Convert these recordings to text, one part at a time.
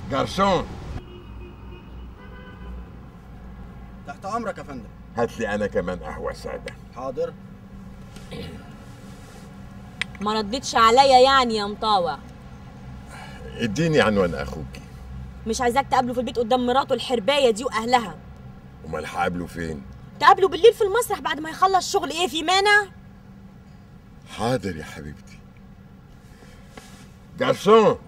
جرسون تحت امرك يا فندم هات لي انا كمان قهوه ساده حاضر ما ردتش عليا يعني يا مطاوع اديني عنوان اخوكي مش عايزاك تقابله في البيت قدام مراته الحربايه دي واهلها امال هقابله فين تقابله بالليل في المسرح بعد ما يخلص شغل ايه في مانع حاضر يا حبيبتي جرسون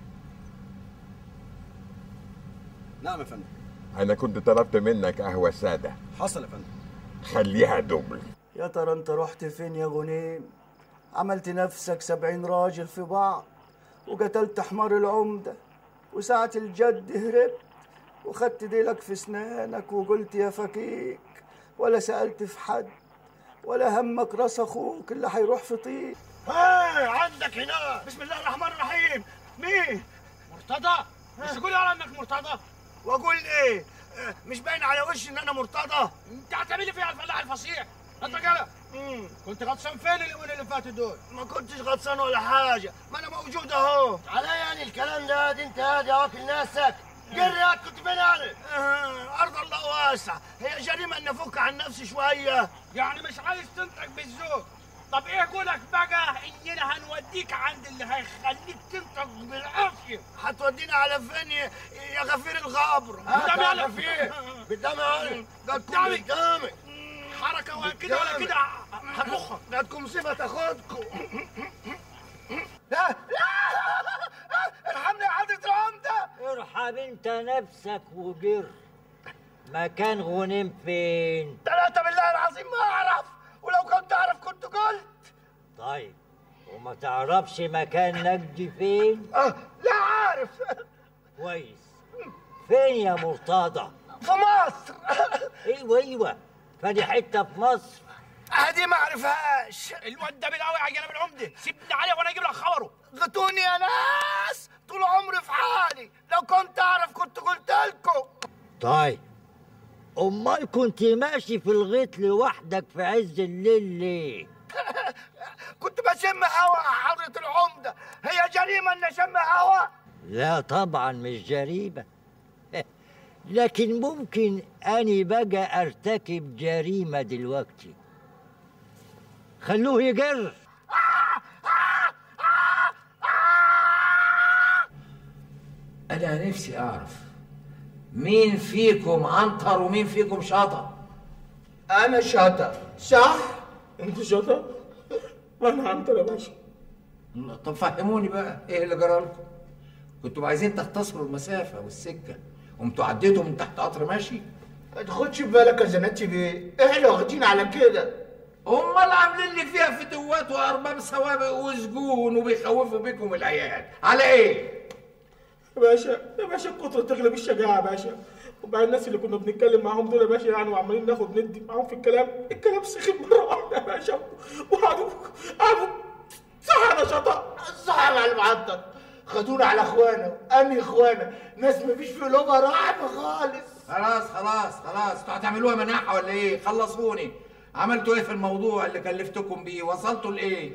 نعم يا فندم انا كنت طلبت منك قهوه ساده حصل يا فندم خليها دبل يا ترى انت رحت فين يا غنيم عملت نفسك سبعين راجل في بعض وقتلت حمار العمدة وساعة الجد هربت وخدت ديلك في اسنانك وقلت يا فكيك ولا سألت في حد ولا همك راس اخوك اللي هيروح في طين ها عندك هنا بسم الله الرحمن الرحيم مين مرتضى مش تقول على انك مرتضى واقول ايه آه، مش باين على وشي ان انا مرتضى انت هتعمل لي فيها الفلاح الفصيح انت كده كنت غطسان فين اليومين اللي فاتوا دول ما كنتش غطسان ولا حاجه ما انا موجود اهو على يعني الكلام ده دي انت هادي واكل ناسك جريات كنت فين يعني؟ ارض الله واسعه هي جريمه ان افك عن نفسي شويه يعني مش عايز تنطق بالذوق طب ايه قولك بقى اننا هنوديك عند اللي هيخليك تنطق بالعافيه هتودينا على فين يا- يا غفير الغابر قدامي على فين قدامي على قدامي قدامي حركه ولا كده ولا كده هتخك لا تكون مصيبه تاخدكم لا لا ارحمني يا حضرة العمدة ارحم انت نفسك وجر مكان غنيم فين ثلاثة بالله العظيم ما أعرف ولو كنت أعرف كنت قلت طيب وما تعرفش مكان نجدي فين أه لا عارف كويس فين يا مرتضى في مصر ايوه ايوه فدي حته في مصر هدي ما أعرفهاش الواد ده بالقوي على جناب العمدة سيبني عليه وأنا أجيب لك خبره غتوني يا ناس طول عمري في حالي لو كنت أعرف كنت قلت لكم طيب امال كنت ماشي في الغيط لوحدك في عز الليل ليه كنت بشم هوا يا حضرة العمدة هي جريمة إن أشم هوا لا طبعا مش جريمة لكن ممكن أني بقى أرتكب جريمة دلوقتي خلوه يجر أنا نفسي أعرف مين فيكم عنتر ومين فيكم شاطر أنا شاطر صح؟ انت شاطر وانا عنتر يا باشا طب فهموني بقى إيه اللي جرى لكم كنتوا عايزين تختصروا المسافة والسكة قمتوا عديتوا من تحت قطر ماشي ما تاخدش في بالك يا زناتي بيه احنا واخدين على كده امال عاملين لي فيها فتوات وارباب سوابق وسجون وبيخوفوا بيكم العيال على ايه يا باشا يا باشا الكترة تغلب الشجاعة يا باشا وبقى الناس اللي كنا بنتكلم معاهم دول يا باشا يعني وعمالين ناخد ندي معاهم في الكلام الكلام سخن مرة واحدة يا باشا وقعدوا قعدوا صح انا شطا صح على المعطل خدونا على اخوانا انهي اخوانا ناس مفيش في قلوبها رحمه خالص خلاص خلاص خلاص انتوا هتعملوها مناحة ولا ايه خلصوني عملتوا ايه في الموضوع اللي كلفتكم بيه وصلتوا لايه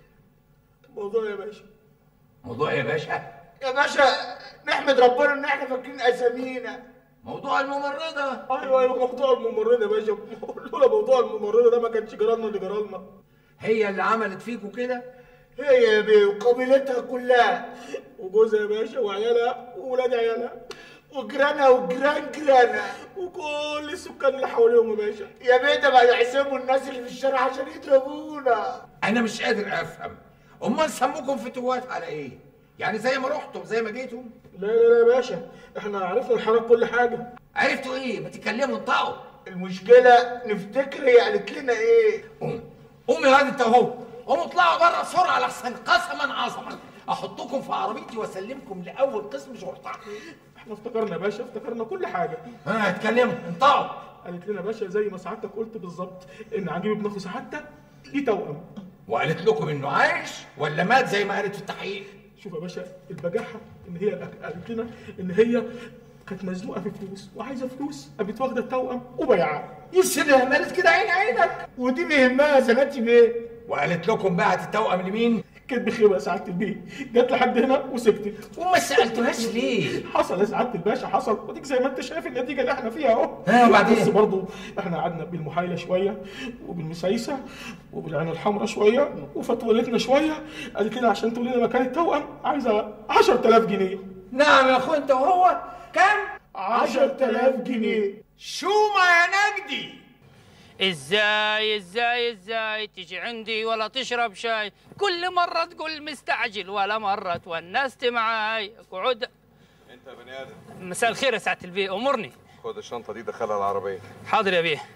موضوع يا باشا موضوع يا باشا يا باشا نحمد ربنا ان احنا فاكرين اسامينا موضوع الممرضة ايوه ايوه موضوع الممرضة يا باشا لولا موضوع الممرضة ده ما كانش جرالنا اللي جرالنا هي اللي عملت فيكم كده هي يا بيه وقبيلتها كلها وجوزها يا باشا وعيالها وولاد عيالها وجيرانها وجيران جيرانها وكل السكان اللي حواليهم يا باشا يا بيه ده بقى يحسبوا الناس اللي في الشارع عشان يضربونا انا مش قادر افهم امال سموكم فتوات على ايه يعني زي ما رحتم زي ما جيتم لا لا لا يا باشا احنا عرفنا نحرك كل حاجة عرفتوا ايه ما تتكلموا انطقوا المشكله نفتكر هي قالت لنا ايه قوم قوم يا واد انت اهو قوموا اطلعوا بره بسرعه لحسن قسما عظما احطكم في عربيتي واسلمكم لاول قسم شرطه احنا افتكرنا يا باشا افتكرنا كل حاجة ها اتكلموا انطقوا قالت لنا يا باشا زي ما سعادتك قلت بالظبط ان عجيب ابن اخو سعادتك ليه توأم وقالت لكم انه عايش ولا مات زي ما قالت في التحقيق شوف يا باشا البجاحة ان هي قالت لنا ان هي كانت مزنوقة في فلوس وعايزة فلوس قامت واخدة التوأم وبيعها يسرها مالت كده عين عينك ودي بيهمها زناتي بيه وقالت لكم بعت التوأم لمين كانت بخير يا سعاده البيه جت لحد هنا وسكتت وما سالتوهاش ليه حصل يا سعاده الباشا حصل وديك زي ما انت شايف النتيجه اللي احنا فيها اهو ها، وبعدين؟ بس برضه احنا قعدنا بالمحايله شويه وبالمسايسه وبالعين الحمراء شويه وفتولتنا شويه قالت لنا عشان تقول لنا مكان التوأم عايزه 10000 جنيه نعم يا اخويا انت وهو كام 10000 جنيه شو ما يا نجدي ازاي ازاي ازاي تيجي عندي ولا تشرب شاي كل مرة تقول مستعجل ولا مرة تونست معاي اقعد انت يا بني ادم مساء الخير يا سعادة البيه امرني خد الشنطه دي دخلها العربيه حاضر يا بيه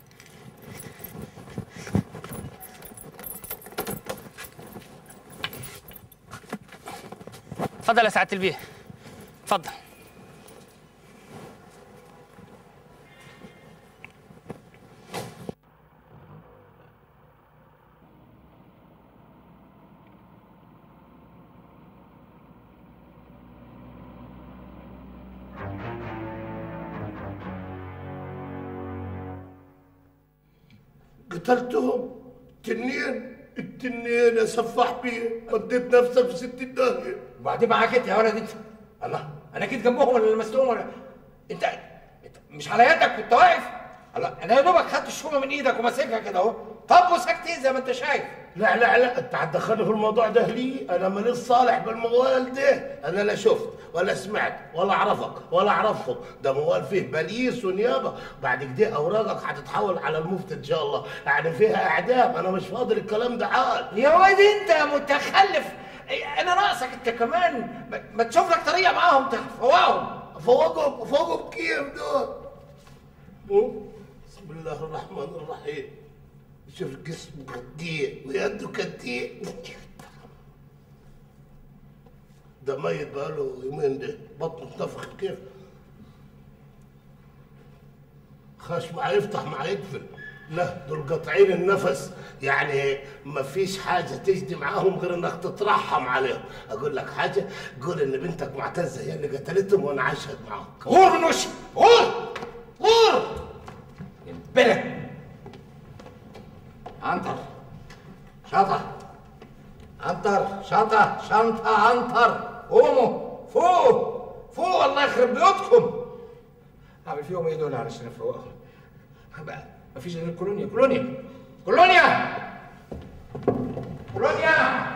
اتفضل يا سعادة البيه اتفضل قتلتهم تنين التنين يا سفاح بيه وديت نفسك في ست الداهية وبعدين معاك انت يا ولد انت الله انا جيت جنبهم ولا لمستهم ولا انت انت مش على يدك كنت واقف الله انا يا دوبك خدت الشومه من ايدك وماسكها كده اهو طب وسكتين زي ما انت شايف لا لا لا انت هتدخلني في الموضوع ده ليه؟ انا ماليش صالح بالموال ده، انا لا شفت ولا سمعت ولا اعرفك ولا اعرفهم، ده موال فيه بليس ونيابه، بعد كده اوراقك هتتحول على المفتي ان شاء الله، يعني فيها اعدام، انا مش فاضي الكلام ده عاد. يا واد انت متخلف انا ناقصك انت كمان ما- ما تشوف لك طريقه معاهم تفوقهم فوقهم فوقهم كيف دول؟ بسم الله الرحمن الرحيم شوف جسمه قديه ويده قديه ده ميت بقاله يومين ده بطنه اتنفخت كيف خاش مع يفتح مع يقفل لا دول قاطعين النفس يعني ما فيش حاجة تجدي معاهم غير انك تترحم عليهم اقول لك حاجة قول ان بنتك معتزة هي اللي قتلتهم وانا عاشت معاهم غور من وشي غور غور بلا عنتر شاطر عنتر شاطر شنطة عنتر قوموا فوق فوق الله يخرب بيوتكم اعمل فيهم ايه دول علشان افوقهم بقى مفيش غير كولونيا كولونيا كولونيا كولونيا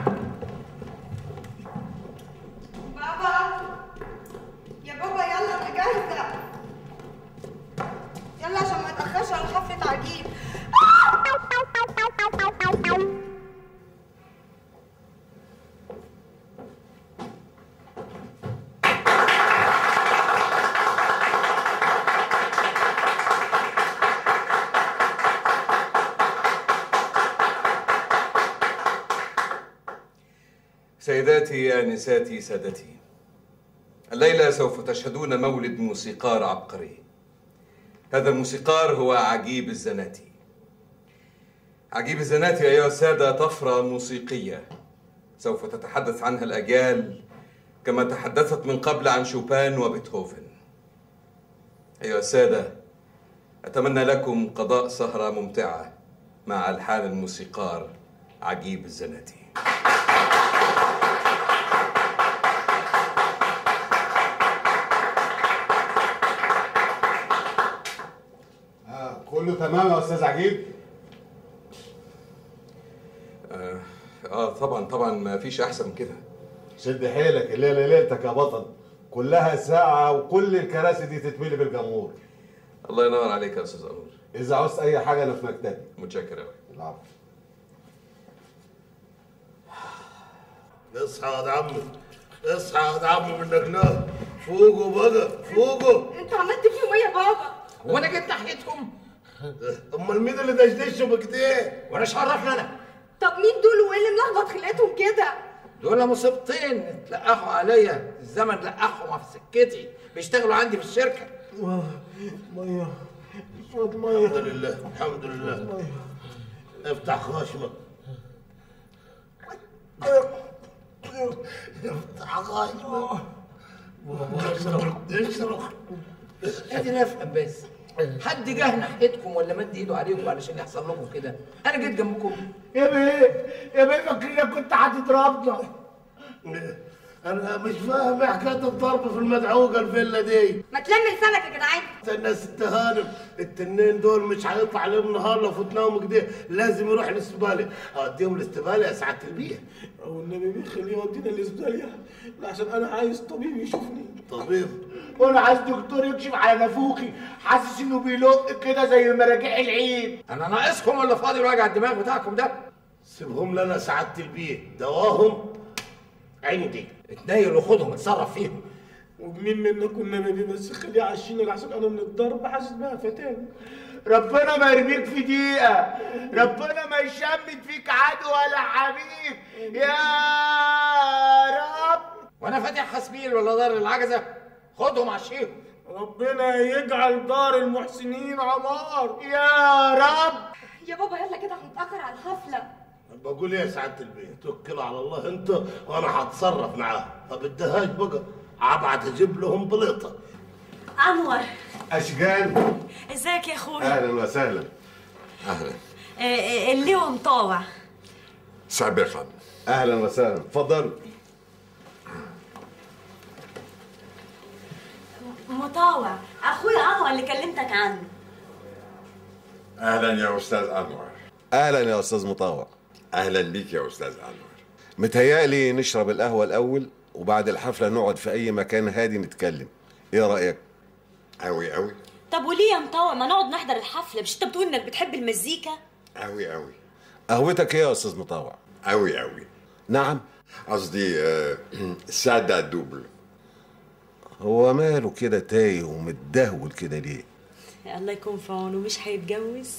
بابا يا بابا يلا انا جاهزه يلا عشان ما اتاخرش على حفله عجيب سيداتي آنساتي سادتي الليلة سوف تشهدون مولد موسيقار عبقري هذا الموسيقار هو عجيب الزناتي عجيب الزناتي أيها السادة طفرة موسيقية سوف تتحدث عنها الأجيال كما تحدثت من قبل عن شوبان وبيتهوفن أيها السادة أتمنى لكم قضاء سهرة ممتعة مع ألحان الموسيقار عجيب الزناتي آه كله تمام يا استاذ عجيب آه, آه طبعا طبعا ما فيش أحسن من كده شد حيلك الليله ليلتك يا بطل كلها ساعة وكل الكراسي دي تتملي بالجمهور الله ينور عليك يا أستاذ أنور إذا عوزت أي حاجة أنا في مكتبي متشكر أوي العفو اصحى يا عمي اصحى يا عمي من نجلاه فوقوا بقى فوقوا انت عملت فيهم ايه يا بابا هو انا جيت ناحيتهم امال مين اللي دشدشهم كده وانا مش عرفنا انا طب مين دول وايه اللي ملخبط خلقتهم كده دول مصيبتين اتلقحوا عليا الزمن لقحهم في سكتي بيشتغلوا عندي في الشركه ميه شويه ميه الحمد لله الحمد لله افتح خشمك افتح خشمك اشرب اشرب قادر افهم بس حد جه ناحيتكم ولا مد ايده عليكم علشان يحصل لكم كده انا جيت جنبكم يا بيه يا بيه فاكرين كنت هتضربنا انا مش فاهم ايه حكايه الضرب في المدعوقه الفيلا دي ما تلم لسانك يا جدعان استنى يا ست هانم التنين دول مش هيطلع عليهم نهار لو فتناهم كده لازم يروح الاستبالة اوديهم الاستبالة يا سعاده البيه والنبي بيخليه يودينا الاسباليه عشان انا عايز طبيب يشوفني طبيب وانا عايز دكتور يكشف على نافوخي حاسس انه بيلق كده زي مراجيح العيد انا ناقصكم ولا فاضي وجع الدماغ بتاعكم ده سيبهم لنا سعاده البيه دواهم عندي اتنيل وخدهم اتصرف فيهم ومين منكم النبي بس خليه يعشيني عشان انا من الضرب حاسس بها فتان ربنا ما يرميك في دقيقة ربنا ما يشمت فيك عدو ولا حبيب يا رب وانا فاتح حسبيل ولا دار العجزه خدهم عشيهم ربنا يجعل دار المحسنين عمار يا رب يا بابا يلا كده هنتاخر على الحفله بقول ايه يا سعاده البيه توكل على الله انت وانا هتصرف معاه ما بدهاش بقى ابعت اجيب لهم بليطه انور اشجان ازيك يا اخويا اهلا وسهلا اهلا آه، آه، اللواء مطاوع سابقا اهلا وسهلا اتفضلوا مطاوع اخويا انور اللي كلمتك عنه اهلا يا استاذ انور اهلا يا استاذ مطاوع اهلا بيك يا استاذ انور متهيألي نشرب القهوة الأول وبعد الحفلة نقعد في أي مكان هادي نتكلم إيه رأيك؟ أوي أوي طب وليه يا مطاوع ما نقعد نحضر الحفله مش انت بتقول انك بتحب المزيكا أوي أوي قهوتك إيه يا أستاذ مطاوع؟ أوي أوي نعم قصدي آه، سادة دوبل هو ماله كده تايه ومتدهول كده ليه؟ الله يكون في عونه مش هيتجوز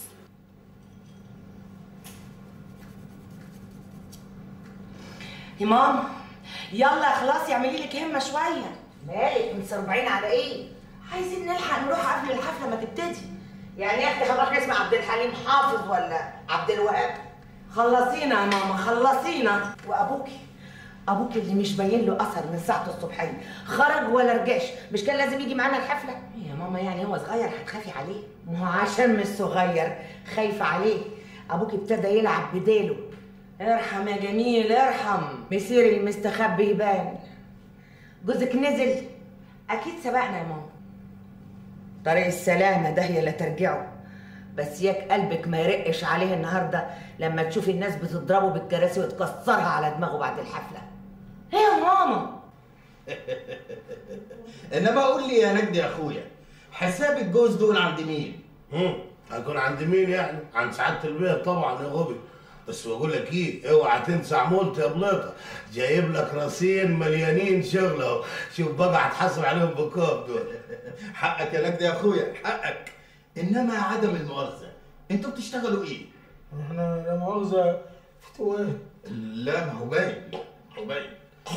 يا ماما يلا خلاص اعملي لك همه شويه مالك متسربعين على ايه عايزين نلحق نروح قبل الحفله ما تبتدي يعني يا اختي هنروح نسمع عبد الحليم حافظ ولا عبد الوهاب خلصينا يا ماما خلصينا وابوكي ابوكي اللي مش باين له اثر من ساعه الصبحيه خرج ولا رجعش مش كان لازم يجي معانا الحفله يا ماما يعني هو صغير هتخافي عليه ما هو عشان مش صغير خايفه عليه ابوكي ابتدى يلعب بديله ارحم يا جميل ارحم مسير المستخبي يبان جوزك نزل اكيد سبقنا يا ماما طريق السلامة ده هي اللي ترجعه بس ياك قلبك ما يرقش عليه النهاردة لما تشوفي الناس بتضربه بالكراسي وتكسرها على دماغه بعد الحفلة ايه يا ماما انما قول لي يا نجدي يا اخويا حساب الجوز دول عند مين؟ هم هيكون عند مين يعني؟ عند سعاده البيه طبعا يا غبي بس بقول لك ايه اوعى تنسى عمولت يا بليطه جايب لك راسين مليانين شغل اهو شوف بقى هتحاسب عليهم بكام دول حقك يا نجدي يا اخويا حقك انما عدم المؤاخذه انتوا بتشتغلوا ايه؟ احنا لا مؤاخذه فتوات لا ما هو باين هو باين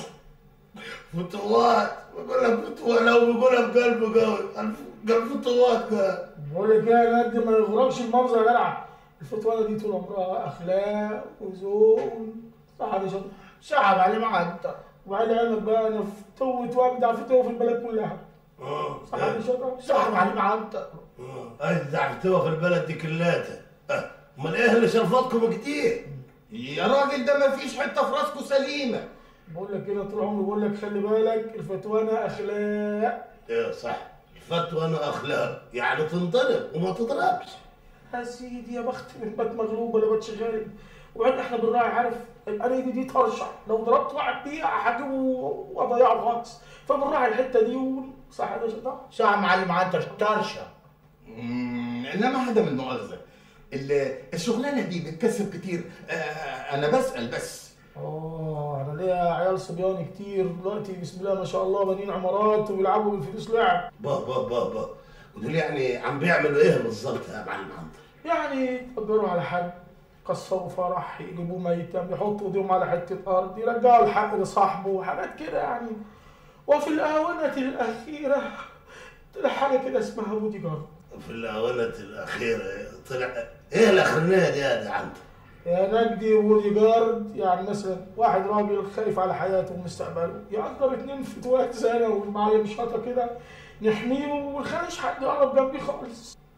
فتوات بقول لك فتوات لو بيقولها بقلب قوي قلب فتوات قال بقول لك ايه يا قد ما يغرقش المنظر يا جدع الفتوانه دي طول عمرها اخلاق وذوق صح شط شعب عليه مع انت وبعدين علمك بقى انا فتوت واجدع فتوه في البلد كلها اه صح شط شعب عليه مع انت اجدع فتوه في البلد دي كلاتها أه، امال ايه اللي شرفطكم كتير يا راجل ده ما فيش حته في راسكم سليمه بقول لك كده طول عمري بقول لك خلي بالك الفتوانه اخلاق ايه صح الفتوى انا اخلاق يعني تنضرب وما تضربش يا سيدي يا بخت من بات مغلوب ولا بات شغال وبعدين احنا بنراعي عارف الانية دي ترشح لو ضربت واحد بيها هجيبه واضيعه خالص فبنراعي الحته دي و... صح يا شطار شعب معلم انت طرشه مم، انما عدم المؤاخذه ال- الشغلانه دي بتكسب كتير آه، انا بسال بس اه انا ليا عيال صبيان كتير دلوقتي بسم الله ما شاء الله بانيين عمارات وبيلعبوا بالفلوس لعب با با با با ودول يعني عم بيعملوا ايه بالظبط يا معلم عنتر يعني يتأجروا على حد يكسروا فرح يجيبوه ميتم يحطوا ايديهم على حته ارض يرجعوا الحق لصاحبه وحاجات كده يعني وفي الاونه الاخيره طلع حاجه كده اسمها بودي جارد في الاونه الاخيره طلع ايه الاخرانيه دي يا عنتر يا نجدي بودي جارد يعني مثلا واحد راجل خايف على حياته ومستقبله يأجر اتنين فتوات زي انا والمعلم شاطر كده نحميه ونخليش حد يقرب جنبي خالص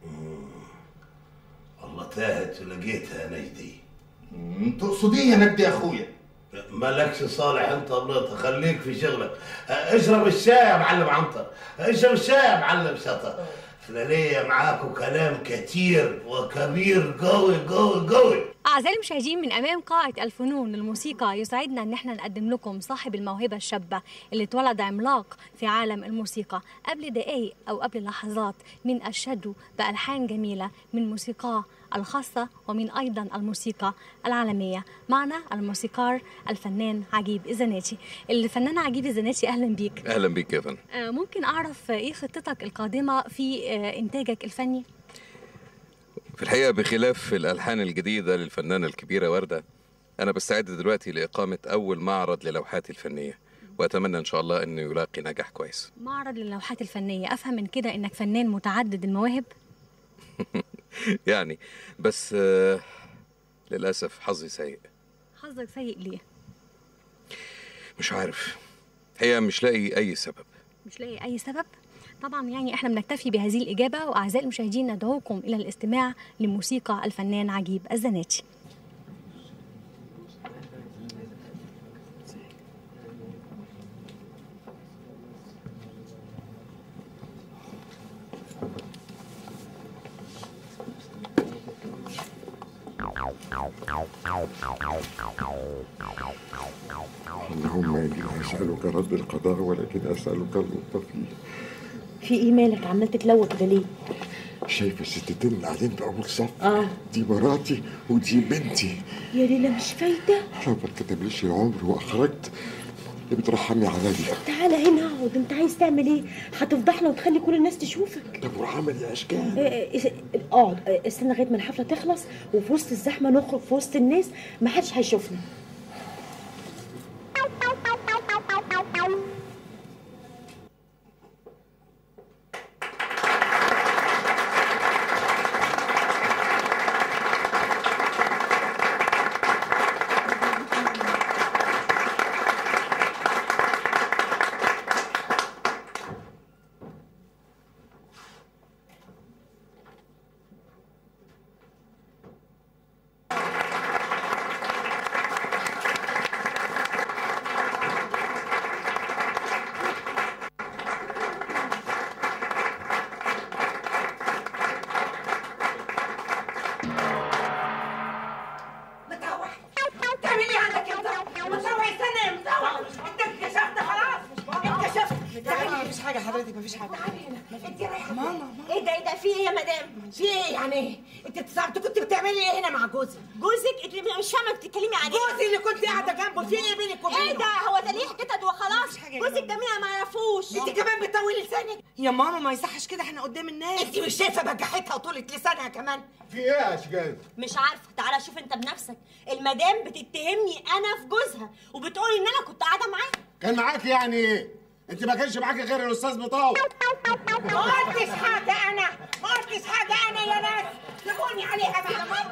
والله تاهت ولقيتها يا نجدي تقصد ايه يا نجدي يا اخويا مالكش صالح انت بلطة خليك في شغلك اه، اشرب الشاي يا معلم عنتر اشرب الشاي يا معلم شطر احنا ليا معاكم كلام كتير وكبير قوي قوي قوي أعزائي المشاهدين من أمام قاعة الفنون للموسيقى يسعدنا أن احنا نقدم لكم صاحب الموهبة الشابة اللي اتولد عملاق في عالم الموسيقى قبل دقايق أو قبل لحظات من أرشده بألحان جميلة من موسيقاه الخاصة ومن أيضا الموسيقى العالمية معنا الموسيقار الفنان عجيب الزناتي الفنان عجيب الزناتي أهلا بيك اهلا بيك يا فندم آه، ممكن أعرف إيه خطتك القادمة في آه، إنتاجك الفني؟ في الحقيقه بخلاف الالحان الجديده للفنانه الكبيره ورده انا بستعد دلوقتي لاقامه اول معرض للوحاتي الفنيه واتمنى ان شاء الله انه يلاقي نجاح كويس معرض للوحات الفنية أفهم من كده إنك فنان متعدد المواهب يعني بس آه، للاسف حظي سيء حظك سيء ليه؟ مش عارف هي مش لاقي اي سبب مش لاقي أي سبب؟ طبعا يعني احنا بنكتفي بهذه الإجابة وأعزائي المشاهدين ندعوكم إلى الاستماع لموسيقى الفنان عجيب الزناتي اللهم إني أسألك رد القضاء ولكن أسألك اللطف فيه في ايه مالك عمال تتلوى كده ليه؟ شايف الستتين اللي قاعدين في أول صف اه دي مراتي ودي بنتي يا ليلى مش فايدة لو ما اتكتبليش العمر وأخرجت يا بترحمي عليا تعالى هنا اقعد انت عايز تعمل ايه؟ هتفضحنا وتخلي كل الناس تشوفك طب وعمل يا أشكال إيه، إيه، اقعد إيه، استنى لغايه ما الحفله تخلص وفي وسط الزحمه نخرج في وسط الناس ما حدش هيشوفنا متروح تعمل ايه عندك يا متروح متروح استنى يا متروح انت انكشفت خلاص انكشفت تعالي مفيش حاجه حضرتك مفيش حاجه تعالي هنا انت رايحه ماما ايه ده ايه ده في ايه يا مدام في ايه يعني ايه انت اتصلت كنت بتعملي ايه هنا مع جوزي جوزك انت مش فاهمه بتتكلمي عن ايه جوزي اللي كنت قاعده جنبه في ايه بينك وبينه ايه ده هو ده ليه حكيت وخلاص جوزك ده مين ما يعرفوش انت كمان بتطولي لسانك يا ماما ما يصحش كده احنا قدام الناس انت مش شايفه بجحتها وطولة لسانها كمان في إيه يا أشكال؟ مش عارفه تعالى شوف انت بنفسك المدام بتتهمني انا في جوزها وبتقولي ان انا كنت قاعده معاه كان معاك يعني ايه؟ انت ما كانش معاك غير الاستاذ مطاوع ما قلتش حاجه انا ما قلتش حاجه انا يا ناس سيبوني عليها بقى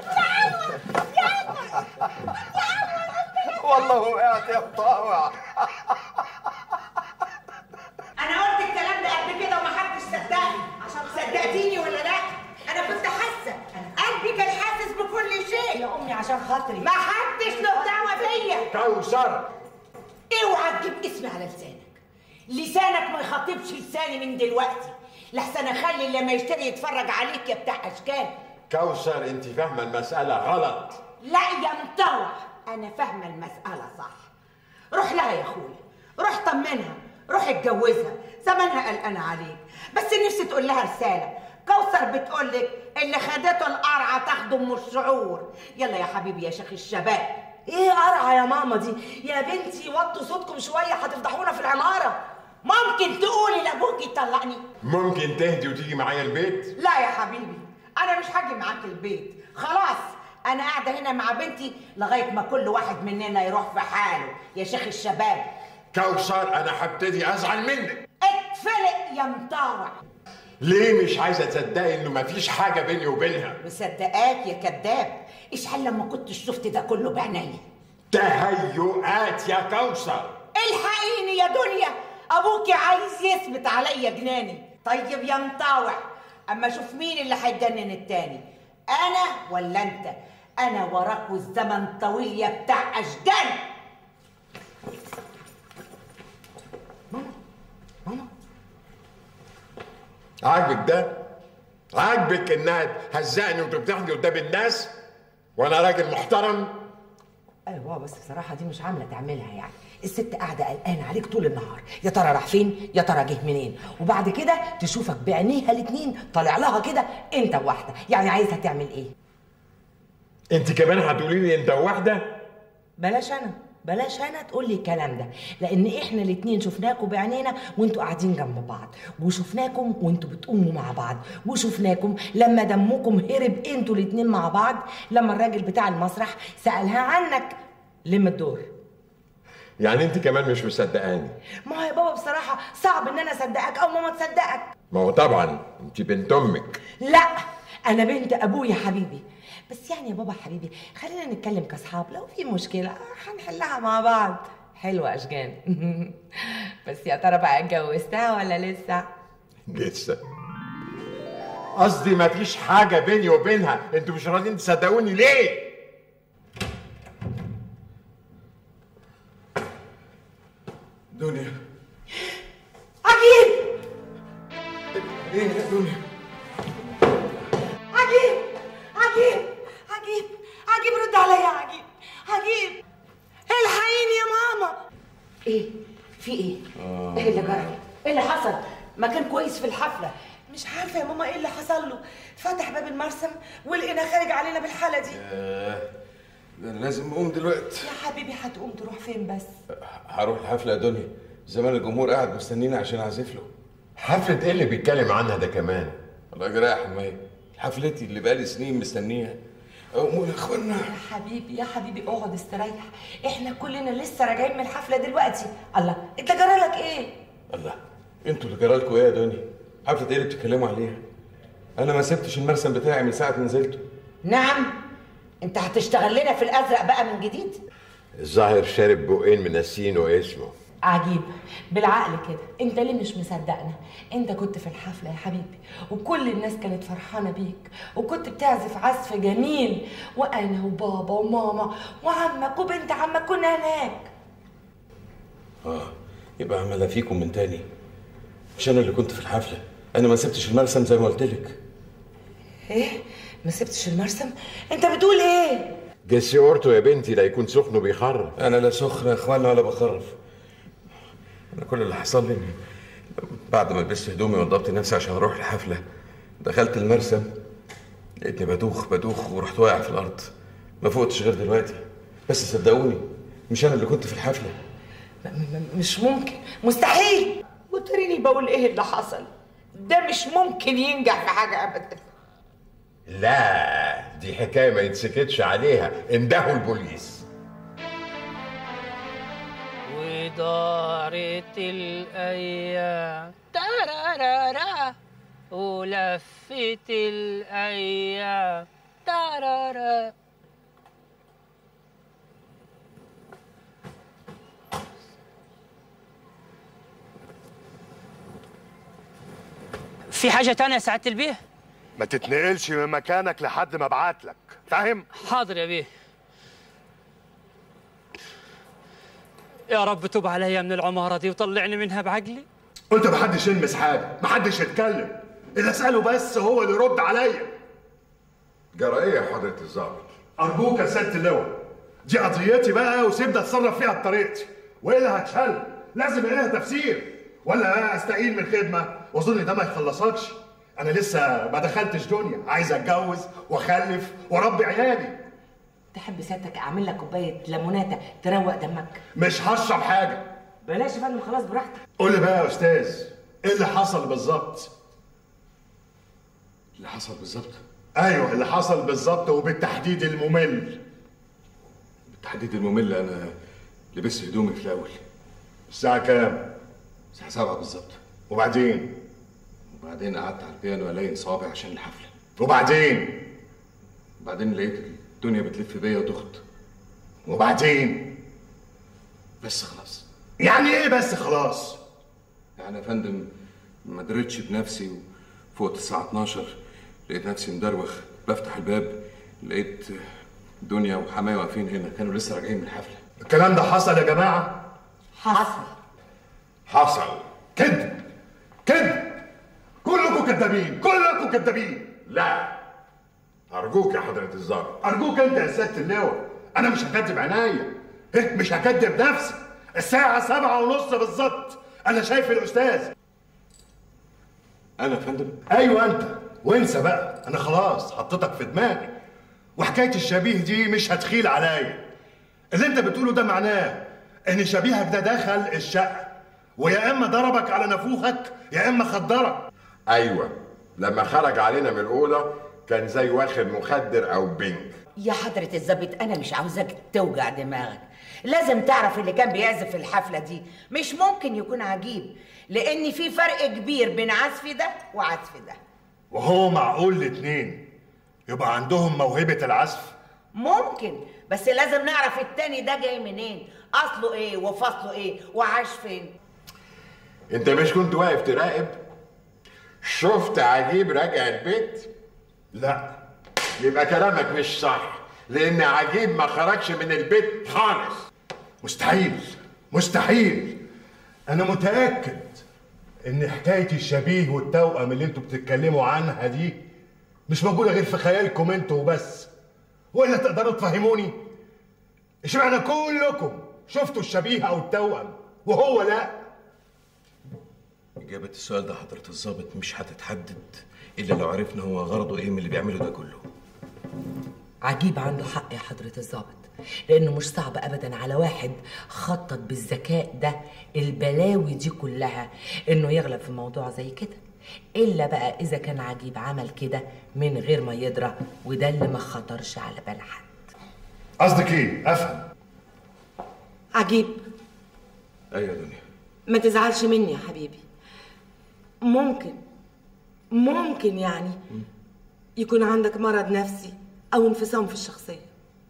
والله وقعت يا مطاوع انا قلت الكلام ده قبل كده ومحدش صدقني عشان صدقتيني ولا لا انا كنت حاسه قلبي كان حاسس بكل شيء يا امي عشان خاطري ما حدش له دعوه بيا كوثر اوعى تجيب اسمي على لسانك لسانك ما يخاطبش لساني من دلوقتي لحسن اخلي اللي لما يشتري يتفرج عليك يا بتاع اشكال كوثر أنت فاهمة المسألة غلط لا يا مطوع انا فاهمه المساله صح روح لها يا اخويا روح طمنها روح اتجوزها زمانها قلقانه عليك بس نفسي تقول لها رساله كوثر بتقول لك اللي خدته القرعه تاخده ام الشعور يلا يا حبيبي يا شيخ الشباب ايه قرعه يا ماما دي يا بنتي وطوا صوتكم شويه هتفضحونا في العماره ممكن تقولي لابوك يطلقني ممكن تهدي وتيجي معايا البيت؟ لا يا حبيبي انا مش هاجي معاك البيت خلاص انا قاعده هنا مع بنتي لغايه ما كل واحد مننا يروح في حاله يا شيخ الشباب كوثر أنا هبتدي أزعل منك اتفلق يا مطاوع ليه مش عايزة تصدقي إنه مفيش حاجة بيني وبينها؟ مصدقاك يا كذاب اشحال لما كنت شفت ده كله بعينيا تهيؤات يا كوثر الحقيني يا دنيا ابوكي عايز يثبت عليا جناني طيب يا مطاوع اما اشوف مين اللي هيجنن التاني انا ولا انت انا وراك والزمن طويل يا بتاع اشجان عاجبك ده؟ عاجبك انها تهزقني وتفضحني قدام الناس؟ وانا راجل محترم؟ ايوه بابا بس بصراحه دي مش عامله تعملها يعني الست قاعده قلقانه عليك طول النهار يا ترى راح فين يا ترى جه منين وبعد كده تشوفك بعينيها الاتنين طالع لها كده انت وواحده يعني عايزها تعمل ايه انت كمان هتقولي لي انت واحده؟ بلاش انا بلاش انا تقول لي الكلام ده لان احنا الاتنين شفناكم بعينينا وانتوا قاعدين جنب بعض وشفناكم وانتوا بتقوموا مع بعض وشفناكم لما دمكم هرب انتوا الاتنين مع بعض لما الراجل بتاع المسرح سالها عنك لم الدور يعني انت كمان مش مصدقاني ما هو يا بابا بصراحه صعب ان انا اصدقك او ماما تصدقك ما هو طبعا انت بنت امك لا انا بنت ابويا حبيبي بس يعني يا بابا حبيبي خلينا نتكلم كاصحاب لو في مشكله هنحلها مع بعض حلوه اشجان بس يا ترى بقى اتجوزتها ولا لسه لسه قصدي ما فيش حاجه بيني وبينها انتوا مش راضيين تصدقوني ليه؟ دنيا عجيب ايه يا دنيا عجيب عجيب عجيب عجيب رد عليا يا عجيب عجيب الحقيني يا ماما ايه في ايه ايه اللي جرى ايه اللي حصل ما كان كويس في الحفله مش عارفه يا ماما ايه اللي حصل له فتح باب المرسم ولقينا خارج علينا بالحاله دي آه، ده انا لازم اقوم دلوقتي يا حبيبي هتقوم تروح فين بس هروح الحفله يا دنيا زمان الجمهور قاعد مستنيني عشان اعزف له حفله ايه اللي بيتكلم عنها ده كمان؟ الله يجريها يا حماية حفلتي اللي بقالي سنين مستنيها قوموا يا اخوانا يا حبيبي يا حبيبي اقعد استريح احنا كلنا لسه راجعين من الحفله دلوقتي الله انت جرالك ايه الله انتوا اللي جرالكوا ايه يا دنيا حفله ايه اللي بتتكلموا عليها انا ما سبتش المرسم بتاعي من ساعه ما نزلته نعم انت هتشتغل لنا في الازرق بقى من جديد الظاهر شارب بقين منسينه اسمه عجيب بالعقل كده انت ليه مش مصدقنا انت كنت في الحفله يا حبيبي وكل الناس كانت فرحانه بيك وكنت بتعزف عزف جميل وانا وبابا وماما وعمك وبنت عمك كنا هناك اه يبقى عملها فيكم من تاني مش انا اللي كنت في الحفله انا ما سبتش المرسم زي ما قلت لك ايه ما سبتش المرسم انت بتقول ايه جسي اورتو يا بنتي لا يكون سخن وبيخرف انا لا سخن يا اخوانا ولا بخرف انا كل اللي حصل لي إني بعد ما لبست هدومي وضبط نفسي عشان اروح الحفله دخلت المرسم لقيتني بدوخ بدوخ ورحت واقع في الارض ما فوقتش غير دلوقتي بس صدقوني مش انا اللي كنت في الحفله م- م- مش ممكن مستحيل وتريني بقول ايه اللي حصل ده مش ممكن ينجح في حاجه ابدا لا دي حكايه ما يتسكتش عليها اندهوا البوليس ودارت الأيام تارارارا ولفت الأيام تارارا في حاجة تانية يا سعادة البيه؟ ما تتنقلش من مكانك لحد ما ابعت لك فاهم حاضر يا بيه يا رب تب عليا من العمارة دي وطلعني منها بعقلي قلت محدش يلمس حاجه محدش يتكلم اللي اساله بس هو اللي يرد عليا جرى ايه يا حضره الظابط ارجوك يا سياده اللواء دي قضيتي بقى وسيبني اتصرف فيها بطريقتي والا هتشل لازم لها تفسير ولا بقى استقيل من الخدمه واظن ده ما يخلصكش انا لسه ما دخلتش دنيا عايز اتجوز واخلف واربي عيالي تحب سيادتك اعمل لك كوبايه ليموناته تروق دمك مش هشرب حاجه بلاش يا فندم خلاص براحتك قول لي بقى يا استاذ ايه اللي حصل بالظبط اللي حصل بالظبط ايوه اللي حصل بالظبط وبالتحديد الممل بالتحديد الممل انا لبست هدومي في الاول الساعه كام الساعه 7 بالظبط وبعدين وبعدين قعدت على البيانو الين صوابع عشان الحفله وبعدين وبعدين لقيت الدنيا بتلف بيا ودخت وبعدين بس خلاص يعني ايه بس خلاص يعني يا فندم ما دريتش بنفسي فوق الساعة 12 لقيت نفسي مدروخ بفتح الباب لقيت دنيا وحماية واقفين هنا كانوا لسه راجعين من الحفلة الكلام ده حصل يا جماعه حصل حصل كذب كذب كلكم كذابين كلكم كذابين لا ارجوك يا حضره الظابط ارجوك انت يا سياده اللواء انا مش هكذب عينيا إيه مش هكذب نفسي الساعه سبعة ونص بالظبط انا شايف الاستاذ انا يا فندم ايوه انت وانسى بقى انا خلاص حطيتك في دماغي وحكايه الشبيه دي مش هتخيل عليا اللي انت بتقوله ده معناه ان شبيهك ده دخل الشقه ويا اما ضربك على نافوخك يا اما خدرك ايوه لما خرج علينا من الاوضه كان زي واخد مخدر او بنك يا حضرة الظابط أنا مش عاوزاك توجع دماغك لازم تعرف اللي كان بيعزف في الحفلة دي مش ممكن يكون عجيب لأن في فرق كبير بين عزف ده وعزف ده وهو معقول الاتنين يبقى عندهم موهبه العزف ممكن بس لازم نعرف التاني ده جاي منين أصله إيه وفصله إيه وعاش فين انت مش كنت واقف تراقب شفت عجيب راجع البيت لا يبقى كلامك مش صح لان عجيب ما خرجش من البيت خالص مستحيل مستحيل انا متاكد ان حكايه الشبيه والتوأم اللي انتوا بتتكلموا عنها دي مش موجوده غير في خيالكم انتوا وبس ولا تقدروا تفهموني اشمعنى كلكم شفتوا الشبيه او التوأم وهو لا إجابة السؤال ده حضرة الظابط مش هتتحدد إلا لو عرفنا هو غرضه إيه من اللي بيعمله ده كله عجيب عنده حق يا حضرة الظابط لأنه مش صعب أبدا على واحد خطط بالذكاء ده البلاوي دي كلها إنه يغلب في موضوع زي كده إلا بقى إذا كان عجيب عمل كده من غير ما يدرى وده اللي ما خطرش على بال حد قصدك ايه افهم عجيب أيوة يا دنيا ما تزعلش مني يا حبيبي ممكن ممكن يعني يكون عندك مرض نفسي او انفصام في الشخصيه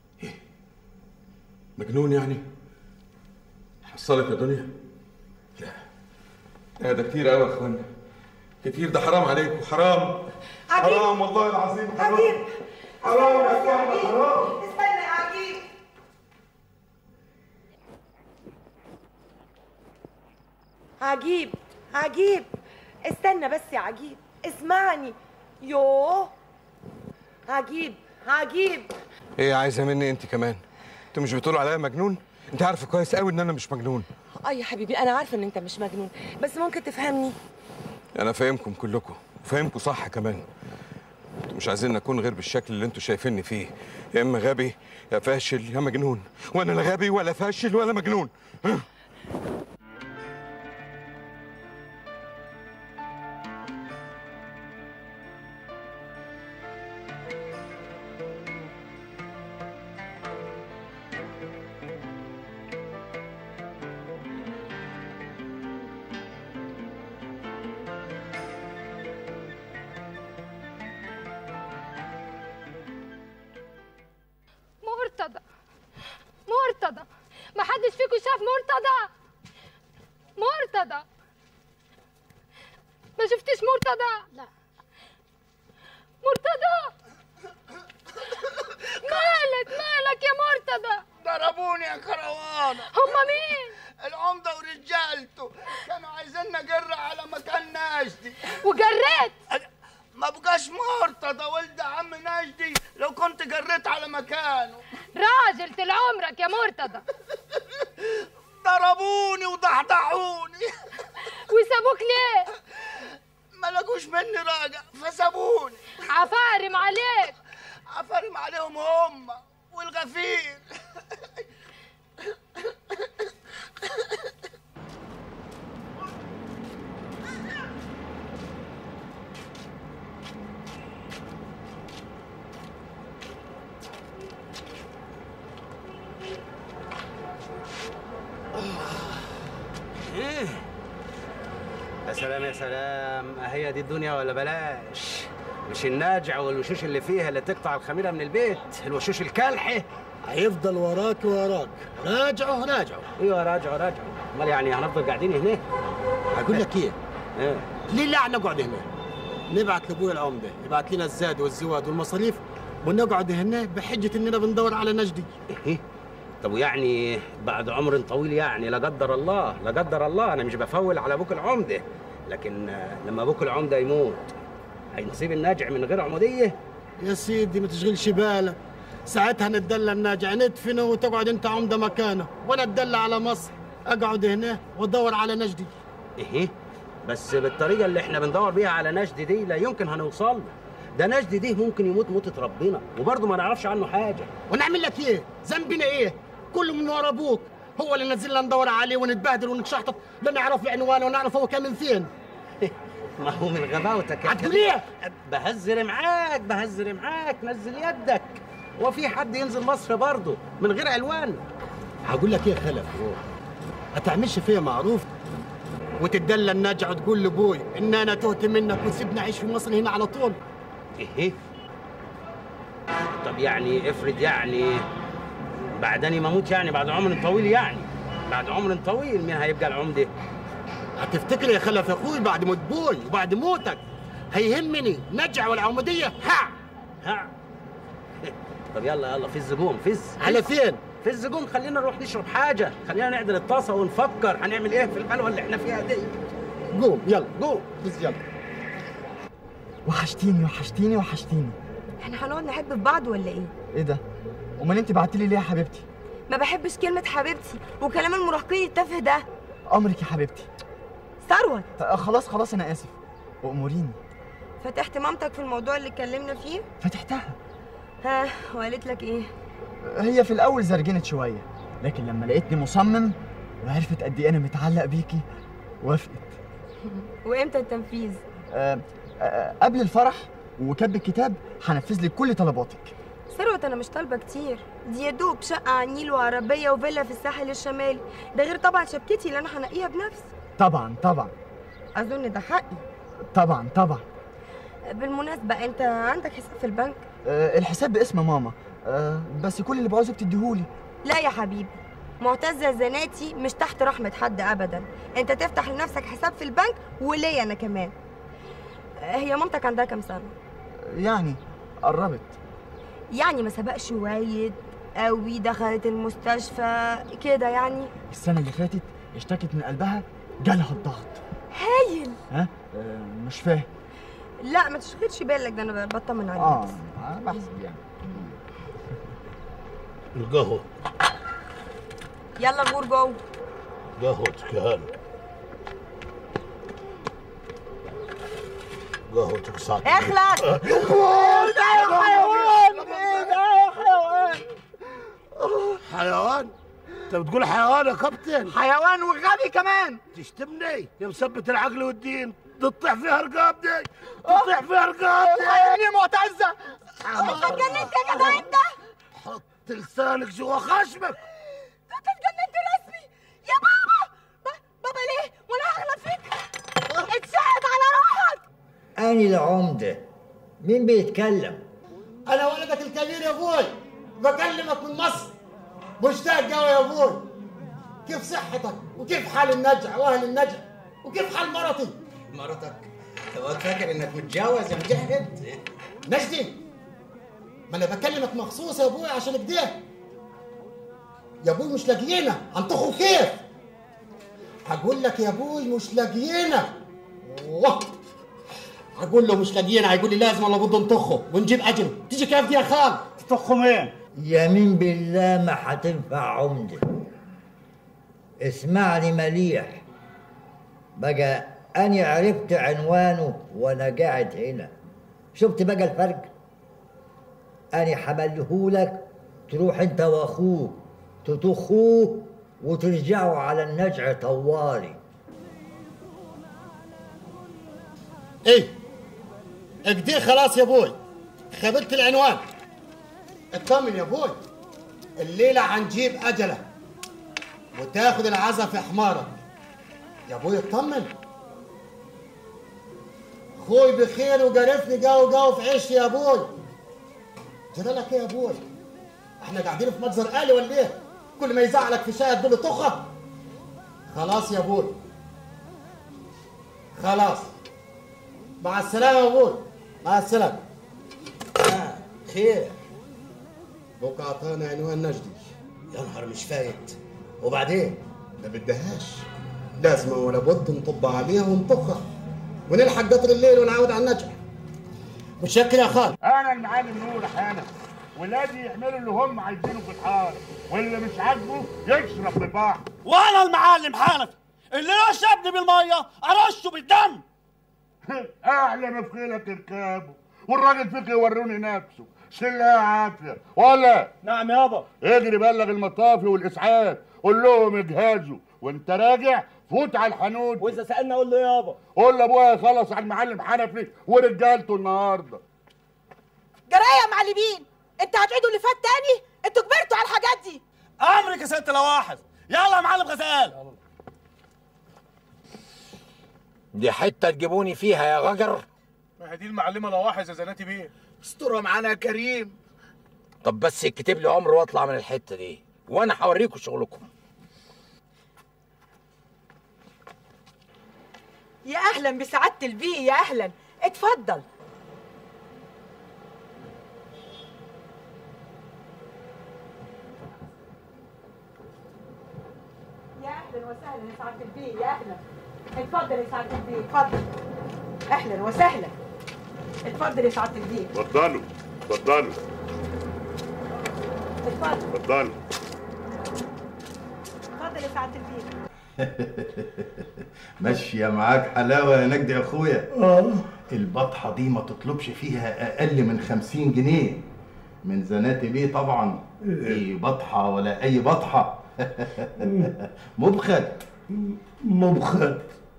مجنون يعني حصلت يا دنيا لا لا ده كتير قوي يا اخوانا كتير ده حرام عليكم حرام حرام والله العظيم حرام حرام يا اخوانا حرام استنى يا عجيب عجيب عجيب استنى بس يا عجيب اسمعني يوه عجيب عجيب ايه عايزه مني انت كمان انتوا مش بتقولوا عليا مجنون انت عارفه كويس قوي ان انا مش مجنون اه يا حبيبي انا عارفه ان انت مش مجنون بس ممكن تفهمني انا فاهمكم كلكم وفاهمكم صح كمان انتوا مش عايزين اكون غير بالشكل اللي انتوا شايفيني فيه يا اما غبي يا فاشل يا مجنون وانا لا غبي ولا فاشل ولا مجنون ها؟ مرتضى مرتضى ما حدش فيكم شاف مرتضى مرتضى ما شفتيش مرتضى لا مرتضى مالك مالك يا مرتضى ضربوني يا كروان هما مين؟ العمدة ورجالته كانوا عايزين نجر على مكان ناشدي وجريت ما بقاش مرتضى ولد عم ناشدي لو كنت جريت على مكانه راجل طول عمرك يا مرتضى ضربوني وضحضحوني وسابوك ليه؟ ما لقوش مني راجع فسابوني عفارم عليك عفارم عليهم هم والغفير ايه يا سلام يا سلام هي دي الدنيا ولا بلاش مش الناجع والوشوش اللي فيها اللي تقطع الخميره من البيت الوشوش الكالحه هيفضل وراك وراك راجعوا راجعوا ايوه راجعوا راجعوا امال يعني هنفضل قاعدين هنا هقول لك ايه ايه ليه لا نقعد هنا نبعت لابوي العمده يبعت لنا الزاد والزواد والمصاريف ونقعد هنا بحجه اننا بندور على نجدي ايه طب ويعني بعد عمر طويل يعني لا قدر الله لا قدر الله انا مش بفول على ابوك العمده لكن آه، لما ابوك العمده يموت هينصيب الناجع من غير عموديه يا سيدي ما تشغلش بالك ساعتها نتدلى الناجع ندفنه وتقعد انت عمده مكانه وانا اتدلى على مصر اقعد هنا وادور على نجدي ايه بس بالطريقه اللي احنا بندور بيها على نجد دي لا يمكن هنوصل له ده نجد دي ممكن يموت موتة ربنا وبرضه ما نعرفش عنه حاجه ونعمل لك ايه ذنبنا ايه كله من ورا ابوك هو اللي نزلنا ندور عليه ونتبهدل ونتشحطط لا نعرف عنوانه ونعرف هو كان من فين ما هو من غباوتك يا هتقول ايه؟ بهزر معاك بهزر معاك نزل يدك هو في حد ينزل مصر برضه من غير عنوان هقول لك ايه يا خلف هتعملش فيا معروف وتدلى الناجع وتقول لابوي ان انا تهت منك وسيبني اعيش في مصر هنا على طول ايه طب يعني افرض يعني بعدني ما اموت يعني بعد عمر طويل يعني بعد عمر طويل مين هيبقى العمده هتفتكر يا خلف يا اخوي بعد موت بوي وبعد موتك هيهمني نجع والعموديه ها ها طب يلا يلا في الزقوم فز على فين؟ في الزقوم خلينا نروح نشرب حاجه خلينا نعدل الطاسه ونفكر هنعمل ايه في الحلوه اللي احنا فيها دي قوم يلا قوم بس يلا وحشتيني وحشتيني وحشتيني احنا هنقعد نحب في بعض ولا ايه ايه ده امال انت بعتلي ليه يا حبيبتي ما بحبش كلمه حبيبتي وكلام المراهقين التافه ده امرك يا حبيبتي ثروت آه، خلاص خلاص انا اسف واموريني فتحت مامتك في الموضوع اللي اتكلمنا فيه فتحتها ها وقالت لك ايه هي في الاول زرجنت شويه لكن لما لقيتني مصمم وعرفت قد ايه انا متعلق بيكي وافقت وامتى التنفيذ آه، آه، قبل الفرح وكتب الكتاب هنفذ لك كل طلباتك ثروت انا مش طالبه كتير دي يا دوب شقه على النيل وعربيه وفيلا في الساحل الشمالي ده غير طبعا شبكتي اللي انا هنقيها بنفسي طبعا طبعا اظن ده حقي طبعا طبعا بالمناسبه انت عندك حساب في البنك آه، الحساب باسم ماما آه، بس كل اللي بعوزه بتديهولي لا يا حبيبي معتزه الزناتي مش تحت رحمه حد ابدا انت تفتح لنفسك حساب في البنك وليا انا كمان هي مامتك عندها كام سنه يعني قربت يعني ما سبقش وايد قوي دخلت المستشفى كده يعني السنه اللي فاتت اشتكت من قلبها جالها الضغط هايل ها آه، مش فاهم لا ما تشغلش بالك ده انا بطمن عليك اه أنا بحسب يعني القهوة يلا غور جو قهوتك يا هلا قهوتك ساعة اخلص آه. ده يا حيوان ده يا حيوان حيوان انت بتقول حيوان يا كابتن حيوان وغبي كمان تشتمني يا مثبت العقل والدين تطيح فيها رقاب دي تطيح فيها رقاب دي الحقيني معتزه انت اتجننت يا جدع انت حط لسانك جوا خشمك انت اتجننت رسمي يا بابا با- بابا ليه وانا هغلط فيك اتشهد على روحك أني العمدة مين بيتكلم؟ انا ولدك الكبير يا ابوي بكلمك من مصر مشتاق قوي يا ابوي كيف صحتك وكيف حال النجع واهل النجع وكيف حال مرتي مرتك هو فاكر انك متجوز يا مجهد؟ نجدي ما انا بكلمك مخصوص يا ابوي عشان كده يا ابوي مش لاقيينا هنطخوا كيف هقول لك يا ابوي مش لاقيينا واه. هقول له مش لاقيينا هيقول لي لازم ولا بده نطخه ونجيب اجل تيجي كيف دي يا خال تطخه مين يمين بالله ما هتنفع عمدة اسمعني مليح بقى أنا عرفت عنوانه وأنا قاعد هنا شفت بقى الفرق أنا حملهولك تروح أنت وأخوك تطخوه وترجعوا على النجع طوالي ايه اكدي خلاص يا ابوي خبرت العنوان اطمن يا ابوي الليله هنجيب اجله وتاخد العزا في حمارك يا ابوي اطمن اخوي بخير وقرفني جو جو في عيشي يا ابوي جرالك ايه يا ابوي احنا قاعدين في مجزر آلي ولا ايه كل ما يزعلك في شاي تقول له طخه خلاص يا ابوي خلاص مع السلامه يا ابوي مع السلامه آه خير بكره اعطانا عنوان نجدي يا نهار مش فايت وبعدين ما بدهاش لازم ولا بد نطب عليها ونطخها ونلحق قطر الليل ونعود على النجح متشكر يا خال انا المعلم نور احيانا ولادي يعملوا اللي هم عايزينه في الحاره واللي مش عاجبه يشرب ببعض وانا المعلم حنفي اللي رشبني بالميه ارشه بالدم اعلى ما في خيلك اركابه والراجل فيك يوروني نفسه شلها عافيه ولا نعم يابا اجري بلغ المطافي والاسعاف قول لهم اجهزوا وانت راجع فوت على الحانوت واذا سالنا اقول له يابا قول لابويا يخلص على المعلم حنفي ورجالته النهارده جرايه يا معلمين انت هتعيدوا اللي فات تاني انتوا كبرتوا على الحاجات دي امرك يا ست لواحظ يلا يا معلم غزال دي حته تجيبوني فيها يا غجر ما هي دي المعلمه لواحظ يا زناتي بيه استرها معانا يا كريم طب بس اكتب لي عمر واطلع من الحته دي وانا هوريكم شغلكم يا اهلا بسعاده البيه يا اهلا اتفضل يا اهلا وسهلا يا سعاده البيه يا اهلا اتفضل يا سعاده البيه اتفضل اهلا وسهلا اتفضل يا سعاده البيه اتفضلوا اتفضلوا اتفضل اتفضلوا اتفضل يا سعاده البيه ماشية معاك حلاوة يا نجدي يا اخويا اه البطحة دي ما تطلبش فيها اقل من خمسين جنيه من زناتي بيه طبعا اي بطحة ولا اي بطحة مبخل مبخل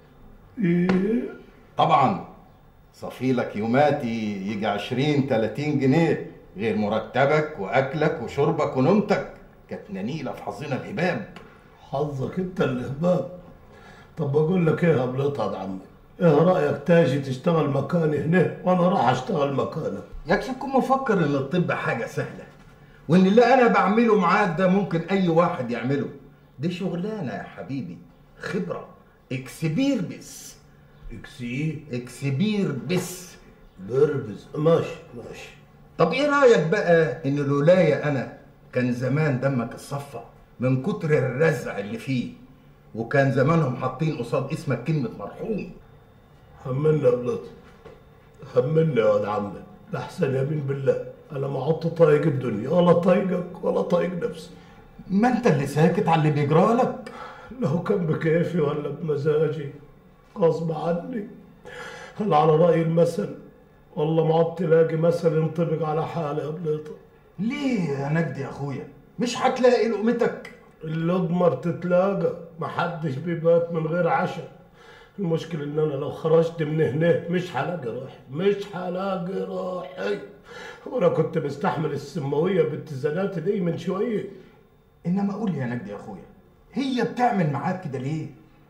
ايه طبعا صفيلك يوماتي يجي عشرين تلاتين جنيه غير مرتبك واكلك وشربك ونومتك كانت ننيلة في حظنا الهباب حظك انت الهباب طب بقول لك ايه يا بلطة عمي ايه رايك تاجي تشتغل مكاني هنا وانا راح اشتغل مكانك يكفي تكون مفكر ان الطب حاجه سهله وان اللي انا بعمله معاك ده ممكن اي واحد يعمله دي شغلانه يا حبيبي خبره اكسبير بس اكسي اكسبير بس بربز ماشي ماشي طب ايه رايك بقى ان الولايه انا كان زمان دمك الصفا من كتر الرزع اللي فيه وكان زمانهم حاطين قصاد اسمك كلمه مرحوم همنا يا بلطة همنا يا ولد عمي احسن يمين بالله انا ما عدت طايق الدنيا ولا طايقك ولا طايق نفسي ما انت اللي ساكت على اللي بيجرالك لو كان بكيفي ولا بمزاجي غصب عني هل على رأي المثل والله ما عدت تلاقي مثل ينطبق على حالي يا بليطة ليه يا نجدي يا اخويا مش هتلاقي لقمتك اللقمة بتتلاقى محدش بيبات من غير عشاء المشكلة ان انا لو خرجت من هنا مش هلاقي روحي مش هلاقي روحي وانا كنت مستحمل السماوية بالتزانات دي من شوية انما قول لي يا نجدي يا اخويا هي بتعمل معاك كده ليه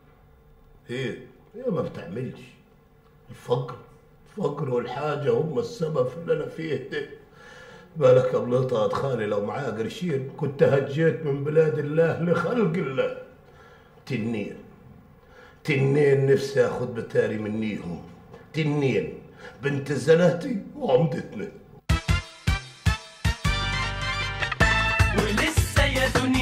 ايه هي ما بتعملش الفقر الفقر والحاجة هم السبب في اللي انا فيه ده بالك يا بليطة خالي لو معايا قرشين كنت هجيت من بلاد الله لخلق الله تنين تنين نفسي اخد بتاري منيهم تنين بنت زناتي وعمدتنا ولسه يا دنيا